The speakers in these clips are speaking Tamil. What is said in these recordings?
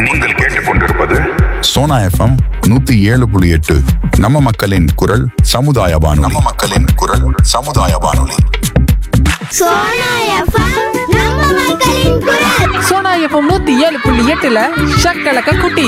நீங்கள் கேட்டுக்கொண்டிருப்பது சோனா எஃப்எம் நூத்தி ஏழு புள்ளி எட்டு நம்ம மக்களின் குரல் சமுதாய வானொலி நம்ம மக்களின் குரல் சமுதாய வானொலி சோனா எஃப்எம் நம்ம மக்களின் குரல் சோனா எஃப்எம் நூத்தி ஏழு புள்ளி எட்டுல ஷக்கலக்க குட்டி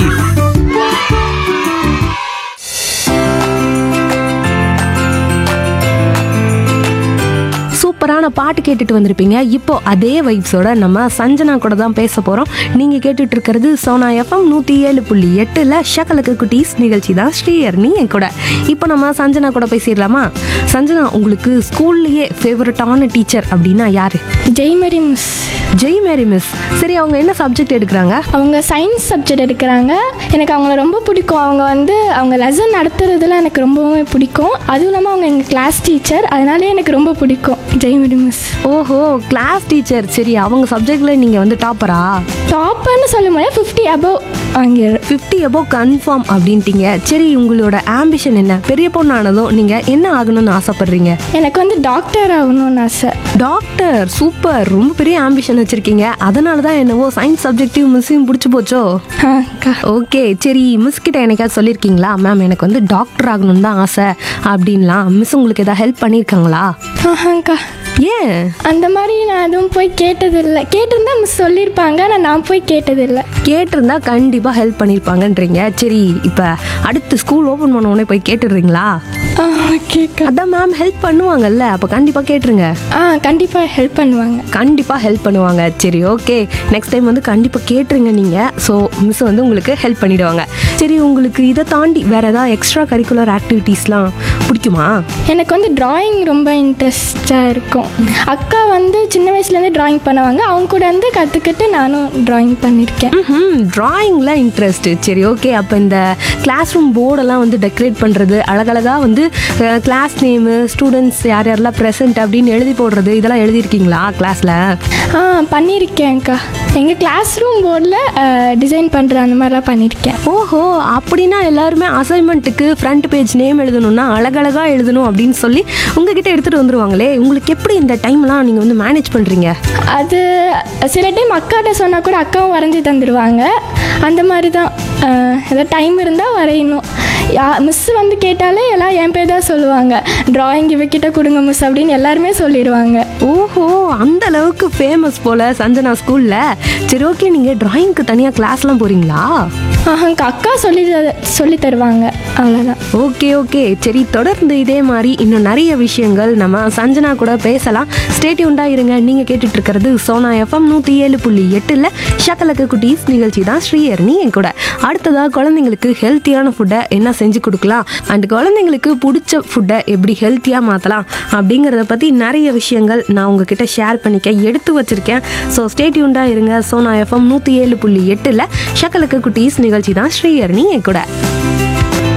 சூப்பரான பாட்டு கேட்டுட்டு வந்திருப்பீங்க இப்போ அதே வைப்ஸோட நம்ம சஞ்சனா கூட தான் பேச போகிறோம் நீங்கள் கேட்டுட்டு இருக்கிறது சோனா எஃப்எம் நூற்றி ஏழு புள்ளி எட்டில் ஷக்கலுக்கு குட்டீஸ் நிகழ்ச்சி தான் ஸ்ரீயர்னி என் கூட இப்போ நம்ம சஞ்சனா கூட பேசிடலாமா சஞ்சனா உங்களுக்கு ஸ்கூல்லையே ஃபேவரட்டான டீச்சர் அப்படின்னா யாரு Jaimary miss Jai Mary miss சரி அவங்க என்ன சப்ஜெக்ட் எடுக்கிறாங்க அவங்க சயின்ஸ் சப்ஜெக்ட் எடுக்கிறாங்க எனக்கு அவங்கள ரொம்ப பிடிக்கும் அவங்க வந்து அவங்க லெசன் நடத்துறதுல எனக்கு ரொம்பவே பிடிக்கும் அதுவும் இல்லாமல் அவங்க எங்கள் கிளாஸ் டீச்சர் அதனாலே எனக்கு ரொம்ப பிடிக்கும் ஜெய்மரி மிஸ் ஓஹோ கிளாஸ் டீச்சர் சரி அவங்க சப்ஜெக்டில் நீங்கள் வந்து டாப்பரா டாப்பர்னு சொல்ல முடியாது ஃபிஃப்டி அபவ் வாங்கிடு ஃபிஃப்டி above கன்ஃபார்ம் அப்படின்ட்டீங்க சரி உங்களோட ஆம்பிஷன் என்ன பெரிய பொண்ணானதும் நீங்கள் என்ன ஆகணும்னு ஆசைப்படுறீங்க எனக்கு வந்து டாக்டர் ஆகணும்னு ஆசை டாக்டர் சூப்பர் ரொம்ப பெரிய ஆம்பிஷன் வச்சிருக்கீங்க அதனால தான் என்னவோ சயின்ஸ் சப்ஜெக்டிவ் மிஸ்ஸையும் பிடிச்சி போச்சோ ஆ, அக்கா ஓகே சரி மிஸ் கிட்ட எனக்காவது சொல்லியிருக்கீங்களா மேம் எனக்கு வந்து டாக்டர் ஆகணும்னு தான் ஆசை அப்படின்லாம் மிஸ் உங்களுக்கு ஏதாவது ஹெல்ப் பண்ணியிருக்காங்களா ஆஹாங்க்கா ஏன் அந்த மாதிரி நான் எதுவும் போய் கேட்டதில்லை கேட்டிருந்தா மிஸ் சொல்லியிருப்பாங்க ஆனால் நான் போய் கேட்டதில்லை கேட்டிருந்தா கண்டிப்பாக ஹெல்ப் பண்ணியிருப்பாங்கன்றீங்க சரி இப்போ அடுத்து ஸ்கூல் ஓப்பன் பண்ண உடனே போய் கேட்டுடுறீங்களா ஆ ஓகேக்கா அதான் மேம் ஹெல்ப் பண்ணுவாங்கல்ல அப்போ கண்டிப்பாக கேட்டுருங்க ஆ கண்டிப்பாக ஹெல்ப் பண்ணுவாங்க கண்டிப்பாக ஹெல்ப் பண்ணுவாங்க சரி ஓகே நெக்ஸ்ட் டைம் வந்து கண்டிப்பாக கேட்டுருங்க நீங்கள் ஸோ மிஸ் வந்து உங்களுக்கு ஹெல்ப் பண்ணிடுவாங்க சரி உங்களுக்கு இதை தாண்டி வேறு ஏதாவது எக்ஸ்ட்ரா கரிக்குலர் ஆக்டிவிட்டீஸ்லாம் பிடிக்குமா எனக்கு வந்து டிராயிங் ரொம்ப இன்ட்ரெஸ்டாக இருக்கும் அக்கா வந்து சின்ன வயசுலேருந்து டிராயிங் பண்ணுவாங்க அவங்க கூட வந்து கற்றுக்கிட்டு நானும் டிராயிங் பண்ணியிருக்கேன் ம் ட்ராயிங்கில் இன்ட்ரெஸ்ட் சரி ஓகே அப்போ இந்த கிளாஸ் ரூம் போர்டெல்லாம் வந்து டெக்கரேட் பண்ணுறது அழகழகாக வந்து கிளாஸ் நேமு ஸ்டூடெண்ட்ஸ் யார் யாரெல்லாம் ப்ரெசென்ட் அப்படின்னு எழுதி போடுறது இதெல்லாம் எழுதியிருக்கீங்களா கிளாஸில் ஆ பண்ணியிருக்கேன்க்கா எங்கள் கிளாஸ் ரூம் போர்டில் டிசைன் பண்ணுற அந்த மாதிரிலாம் பண்ணியிருக்கேன் ஓஹோ அப்படின்னா எல்லாருமே அசைன்மெண்ட்டுக்கு ஃப்ரண்ட் பேஜ் நேம் எழுதணும்னா அழகழகாக எழுதணும் அப்படின்னு சொல்லி உங்ககிட்ட எடுத்துகிட்டு வந்துருவாங்களே உங்களுக்கு எப்படி இந்த டைம்லாம் நீங்கள் வந்து மேனேஜ் பண்ணுறீங்க அது சில டைம் அக்காட்ட சொன்னால் கூட அக்காவும் வரைஞ்சி தந்துடுவாங்க அந்த மாதிரி தான் ஏதாவது டைம் இருந்தால் வரையணும் யா மிஸ் வந்து கேட்டாலே எல்லாம் என் பேர் தான் சொல்லுவாங்க டிராயிங் இவக்கிட்ட கொடுங்க மிஸ் அப்படின்னு எல்லாருமே சொல்லிடுவாங்க ஓஹோ அந்த அளவுக்கு ஃபேமஸ் போல் சஞ்சனா ஸ்கூலில் சரி ஓகே நீங்கள் டிராயிங்க்கு தனியாக கிளாஸ்லாம் போகிறீங்களா ஆஹாங்க அக்கா சொல்லி த- சொல்லி தருவாங்க அவ்வளோதான் ஓகே ஓகே சரி தொடர்ந்து இதே மாதிரி இன்னும் நிறைய விஷயங்கள் நம்ம சஞ்சனா கூட பேசலாம் ஸ்டேட்யூண்டாக இருங்க நீங்கள் கேட்டுட்டு இருக்கிறது சோனா எஃப்எம் நூற்றி ஏழு புள்ளி எட்டில் ஷக்கலக்கு குட்டீஸ் நிகழ்ச்சி தான் ஸ்ரீயர்னி என் கூட அடுத்ததாக குழந்தைங்களுக்கு ஹெல்த்தியான ஃபுட்டை என்ன செஞ்சு கொடுக்கலாம் அண்ட் குழந்தைங்களுக்கு பிடிச்ச ஃபுட்டை எப்படி ஹெல்த்தியாக மாற்றலாம் அப்படிங்கிறத பற்றி நிறைய விஷயங்கள் நான் உங்ககிட்ட ஷேர் பண்ணிக்க எடுத்து வச்சிருக்கேன் ஸோ ஸ்டேட்யூண்டாக இருங்க சோனா எஃப்எம் நூற்றி ஏழு புள்ளி எட்டில் ஷக்கலக்கு குட்டீஸ் நிகழ்ச்சி தான் ஸ்ரீயர்னி என் கூட